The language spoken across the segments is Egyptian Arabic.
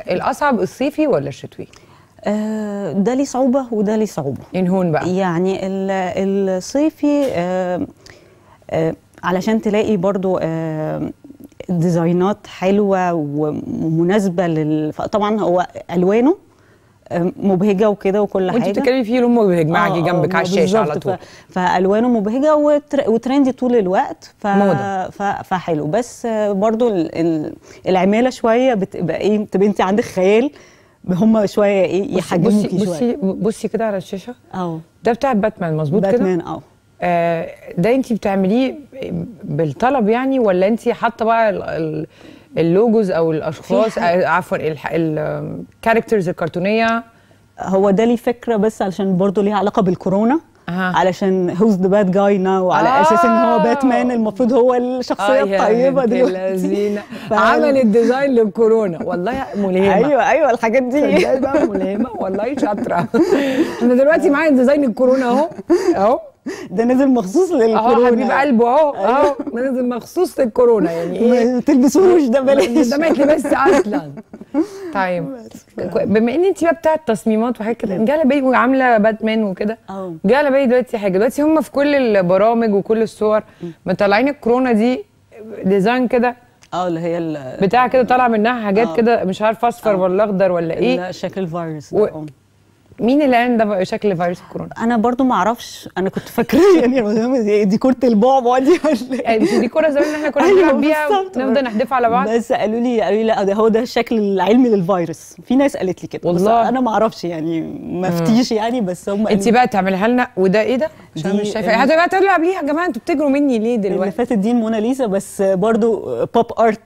الاصعب الصيفي ولا الشتوي آه، ده ليه صعوبه وده ليه صعوبه ينهون بقى يعني ال- الصيفي آه، آه، علشان تلاقي برضو آه، ديزاينات حلوه ومناسبه لل طبعا هو الوانه آه، مبهجه وكده وكل وانت حاجه بتتكلمي فيه لون مبهج معاكي آه، جنبك آه، على الشاشه على بالظبط. طول ف- فالوانه مبهجه وتر- وترندي طول الوقت ف... موضة. ف... فحلو بس آه، برضو ال... ال... العماله شويه بتبقى ايه بتبقى انت عندك خيال هم شويه ايه بصي يحجموكي شويه بصي بصي كده على الشاشه اه ده بتاع باتمان مظبوط كده باتمان اه آه، ده انت بتعمليه بالطلب يعني ولا انت حاطه بقى ال- ال- اللوجوز او الاشخاص في حاجة- آه، عفوا الكاركترز الكرتونيه هو ده ليه فكره بس علشان برضو ليها علاقه بالكورونا أها. علشان هوز ذا باد جاي ناو على آه. اساس ان هو باتمان المفروض هو الشخصيه يا الطيبه بنت دلوقتي اللذينة. ف- عمل الديزاين للكورونا والله ملهمه ايوه ايوه الحاجات دي تصدقي بقى ملهمه والله شاطره احنا دلوقتي معايا ديزاين الكورونا اهو اهو ده نزل مخصوص اهو للكورونا حبيب قلبه اهو اهو نازل مخصوص للكورونا يعني ايه ما تلبسوش ده بلاش ده ما يتلبس اصلا طيب كو- بما ان انت بقى بتاعت تصميمات وحاجات كده جه على بالي وعامله باتمان وكده اه. جه على بالي دلوقتي حاجه دلوقتي هم في كل البرامج وكل الصور مطلعين الكورونا دي ديزاين كده اه اللي هي ال- بتاع كده طالع منها حاجات اه. كده مش عارفه اصفر ولا اخضر ولا ايه ال- شكل الفيروس و- ده اه. مين اللي قال ده بقى شكل فيروس الكورونا انا برضو ما اعرفش انا كنت فاكره يعني دي كره البعبع دي ولا إيه؟ يعني مش دي كوره زمان احنا كنا أيوة بنلعب بيها بالظبط. ونفضل نحدف على بعض بس قالوا لي قالوا لي لا ده هو ده الشكل العلمي للفيروس في ناس قالت لي كده بس والله. انا ما اعرفش يعني ما افتيش يعني بس هم انت بقى تعمليها لنا وده ايه ده؟ عشان دي مش شايفه ال- هتبقى تلعب ليه يا جماعه انتوا بتجروا مني ليه اللي دلوقتي؟ فاتت دي الموناليزا بس برضو بوب ارت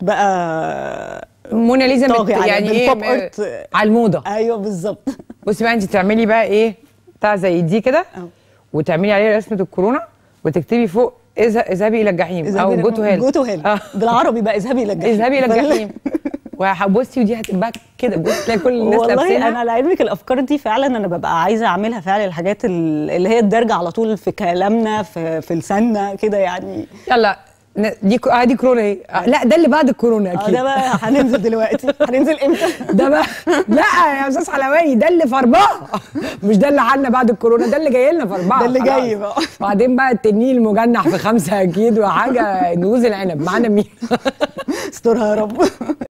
بقى موناليزا طاغي مت- على- يعني ايه بالبوب م- ارت. على الموضه ايوه بالظبط بصي بقى انت تعملي بقى ايه بتاع زي دي كده اه. وتعملي عليه رسمه الكورونا وتكتبي فوق اذه- اذهبي الى الجحيم او جو تو هيل جو تو هيل اه. بالعربي بقى اذهبي الى الجحيم اذهبي الى فال- الجحيم وبصي ودي هتبقى كده بصي تلاقي كل الناس والله لابسينها انا لعلمك الافكار دي فعلا انا ببقى عايزه اعملها فعلا الحاجات ال- اللي هي الدارجه على طول في كلامنا في في لساننا كده يعني يلا ن- دي ك- اه دي كورونا اهي آه، لا ده اللي بعد الكورونا اه اكيد ده بقى هننزل دلوقتي هننزل امتى ده بقى لا يا استاذ حلواني ده اللي في اربعه مش ده اللي حالنا بعد الكورونا ده اللي جاي لنا في اربعه ده اللي خلاص. جاي بقى. بعدين بقى التنين المجنح في خمسه اكيد وحاجه نوز العنب معانا مين استرها يا رب